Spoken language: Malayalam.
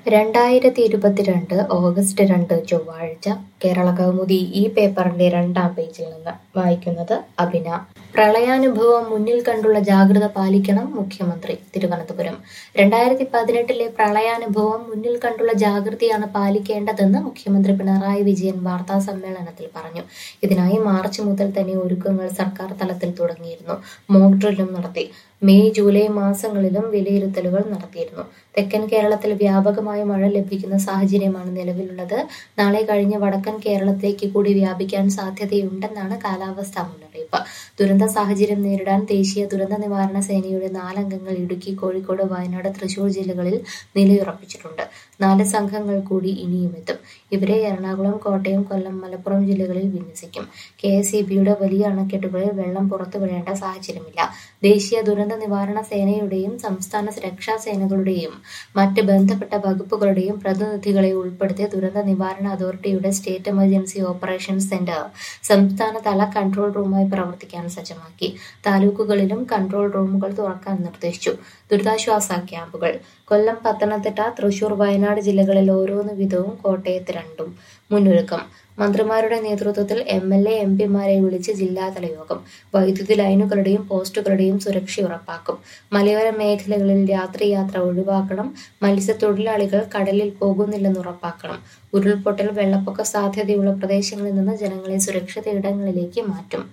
രണ്ടായിരത്തി ഇരുപത്തിരണ്ട് ഓഗസ്റ്റ് രണ്ട് ചൊവ്വാഴ്ച കേരള കൗമുദി ഈ പേപ്പറിന്റെ രണ്ടാം പേജിൽ നിന്ന് വായിക്കുന്നത് അഭിന പ്രളയാനുഭവം മുന്നിൽ കണ്ടുള്ള ജാഗ്രത പാലിക്കണം മുഖ്യമന്ത്രി തിരുവനന്തപുരം രണ്ടായിരത്തി പതിനെട്ടിലെ പ്രളയാനുഭവം മുന്നിൽ കണ്ടുള്ള ജാഗ്രതയാണ് പാലിക്കേണ്ടതെന്ന് മുഖ്യമന്ത്രി പിണറായി വിജയൻ വാർത്താ സമ്മേളനത്തിൽ പറഞ്ഞു ഇതിനായി മാർച്ച് മുതൽ തന്നെ ഒരുക്കങ്ങൾ സർക്കാർ തലത്തിൽ തുടങ്ങിയിരുന്നു മോക്ക് ഡ്രില്ലും നടത്തി മെയ് ജൂലൈ മാസങ്ങളിലും വിലയിരുത്തലുകൾ നടത്തിയിരുന്നു തെക്കൻ കേരളത്തിൽ വ്യാപകമായ മഴ ലഭിക്കുന്ന സാഹചര്യമാണ് നിലവിലുള്ളത് നാളെ കഴിഞ്ഞ് വടക്കൻ കേരളത്തിലേക്ക് കൂടി വ്യാപിക്കാൻ സാധ്യതയുണ്ടെന്നാണ് കാലാവസ്ഥാ മുന്നറിയിപ്പ് ദുരന്ത സാഹചര്യം നേരിടാൻ ദേശീയ ദുരന്ത നിവാരണ സേനയുടെ നാലംഗങ്ങൾ ഇടുക്കി കോഴിക്കോട് വയനാട് തൃശൂർ ജില്ലകളിൽ നിലയുറപ്പിച്ചിട്ടുണ്ട് നാല് സംഘങ്ങൾ കൂടി ഇനിയും എത്തും ഇവരെ എറണാകുളം കോട്ടയം കൊല്ലം മലപ്പുറം ജില്ലകളിൽ വിന്യസിക്കും കെ എസ് ഇ ബിയുടെ വലിയ അണക്കെട്ടുകളിൽ വെള്ളം പുറത്തുവിടേണ്ട സാഹചര്യമില്ല ദേശീയ ദുരന്ത നിവാരണ സേനയുടെയും സംസ്ഥാന സുരക്ഷാ സേനകളുടെയും മറ്റ് ബന്ധപ്പെട്ട വകുപ്പുകളുടെയും പ്രതിനിധികളെ ഉൾപ്പെടുത്തി ദുരന്ത നിവാരണ അതോറിറ്റിയുടെ സ്റ്റേറ്റ് എമർജൻസി ഓപ്പറേഷൻസ് സെന്റർ സംസ്ഥാനതല കൺട്രോൾ റൂമായി പ്രവർത്തിക്കാൻ സജ്ജമാക്കി താലൂക്കുകളിലും കൺട്രോൾ റൂമുകൾ തുറക്കാൻ നിർദ്ദേശിച്ചു ദുരിതാശ്വാസ ക്യാമ്പുകൾ കൊല്ലം പത്തനംതിട്ട തൃശൂർ വയനാട് ജില്ലകളിൽ ഓരോന്ന് വീതവും കോട്ടയത്ത് രണ്ടും മുന്നൊരുക്കം മന്ത്രിമാരുടെ നേതൃത്വത്തിൽ എം എൽ എ എം പിമാരെ വിളിച്ച് ജില്ലാതല യോഗം വൈദ്യുതി ലൈനുകളുടെയും പോസ്റ്റുകളുടെയും സുരക്ഷ ഉറപ്പാക്കും മലയോര മേഖലകളിൽ രാത്രിയാത്ര ഒഴിവാക്കണം മത്സ്യത്തൊഴിലാളികൾ കടലിൽ പോകുന്നില്ലെന്ന് ഉറപ്പാക്കണം ഉരുൾപൊട്ടൽ വെള്ളപ്പൊക്ക സാധ്യതയുള്ള പ്രദേശങ്ങളിൽ നിന്ന് ജനങ്ങളെ സുരക്ഷിത ഇടങ്ങളിലേക്ക് മാറ്റും